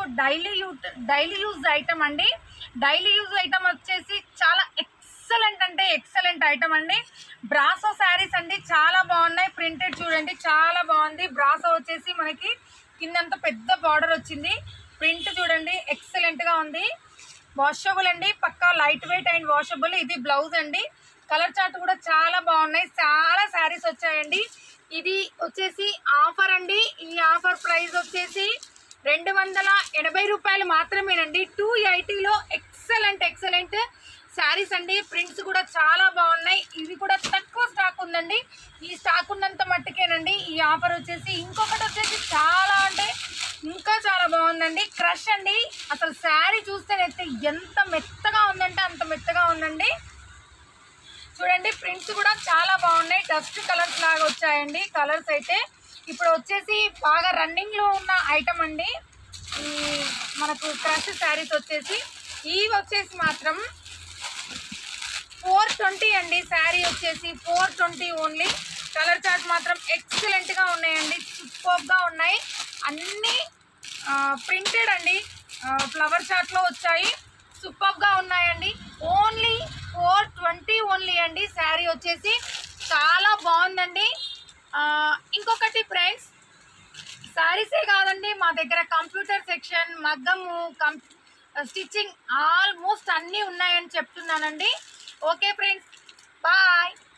daily use daily use item అండి daily use item వచ్చేసి చాలా ఎక్సలెంట్ అంటే ఎక్సలెంట్ ఐటమ్ అండి బ్రాసో శారీస్ అండి చాలా బాగున్నాయి ప్రింటెడ్ చూడండి చాలా బాగుంది బ్రాసో వచ్చేసి మనకి కిందంతా పెద్ద బార్డర్ వచ్చింది ప్రింట్ చూడండి ఎక్సలెంట్గా ఉంది వాషబుల్ అండి పక్కా లైట్ వెయిట్ అండ్ వాషబుల్ ఇది బ్లౌజ్ అండి కలర్ చార్ట్ కూడా చాలా బాగున్నాయి చాలా శారీస్ వచ్చాయండి ఇది వచ్చేసి ఆఫర్ అండి ఈ ఆఫర్ ప్రైస్ వచ్చేసి రెండు వందల ఎనభై రూపాయలు మాత్రమేనండి టూ ఎయిటీలో ఎక్సలెంట్ ఎక్సలెంట్ శారీస్ అండి ప్రింట్స్ కూడా చాలా బాగున్నాయి ఇవి కూడా తక్కువ స్టాక్ ఉందండి ఈ స్టాక్ ఉన్నంత మట్టుకేనండి ఈ ఆఫర్ వచ్చేసి ఇంకొకటి వచ్చేసి చాలా అంటే ఇంకా చాలా బాగుందండి క్రష్ అండి అసలు శారీ చూస్తేనైతే ఎంత మెత్తగా ఉందంటే అంత మెత్తగా ఉందండి చూడండి ప్రింట్స్ కూడా చాలా బాగున్నాయి డస్ట్ కలర్స్ లాగా వచ్చాయండి కలర్స్ అయితే ఇప్పుడు వచ్చేసి బాగా రన్నింగ్లో ఉన్న ఐటమ్ అండి ఈ మనకు క్రష్ శారీస్ వచ్చేసి ఇవి వచ్చేసి మాత్రం ఫోర్ ట్వంటీ అండి శారీ వచ్చేసి four twenty only colour chart మాత్రం ఎక్సలెంట్గా ఉన్నాయండి సూపర్గా ఉన్నాయి అన్నీ ప్రింటెడ్ అండి ఫ్లవర్ చార్ట్లో వచ్చాయి సూపర్గా ఉన్నాయండి ఓన్లీ ఫోర్ ట్వంటీ ఓన్లీ అండి శారీ వచ్చేసి చాలా బాగుందండి ఆ, ఇంకొకటి ఫ్రెండ్స్ శారీసే కాదండి మా దగ్గర కంప్యూటర్ సెక్షన్ మగ్గము కం స్టిచ్చింగ్ ఆల్మోస్ట్ అన్నీ ఉన్నాయని చెప్తున్నానండి ఓకే ఫ్రెండ్స్ బాయ్